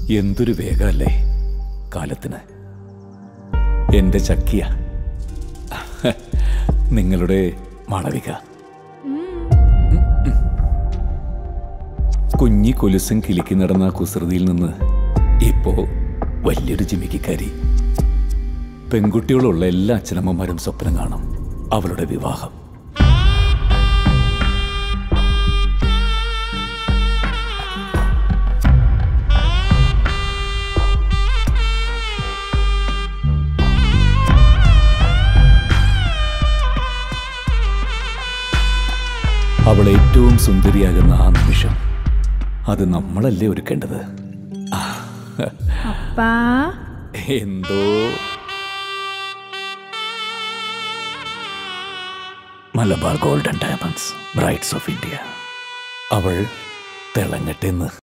എന്തൊരു വേഗമല്ലേ കാലത്തിന് എന്റെ ചക്കിയ നിങ്ങളുടെ മാളവിക കുഞ്ഞി കൊലുസം കിലുക്കി നടന്ന ആ കുസൃതിയിൽ നിന്ന് ഇപ്പോ വലിയൊരു ജിമിക്കാരി പെൺകുട്ടികളുള്ള എല്ലാ അച്ഛനമ്മമാരും സ്വപ്നം കാണും അവളുടെ വിവാഹം അവൾ ഏറ്റവും സുന്ദരിയാകുന്ന ആ നിമിഷം അത് നമ്മളല്ലേ ഒരുക്കേണ്ടത് അപ്പാ എന്തോ Malabar golden diamonds brights of India അവൾ തിളങ്ങട്ടെന്ന്